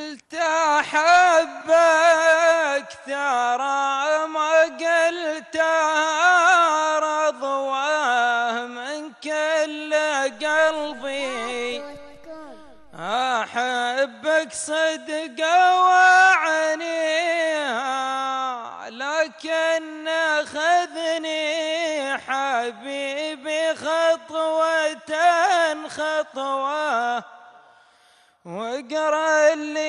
قلت احبك ترى ما قلت رضوه من كل قلبي احبك صدق وعني لكن خذني حبيبي خطوة خطوة واقرا اللي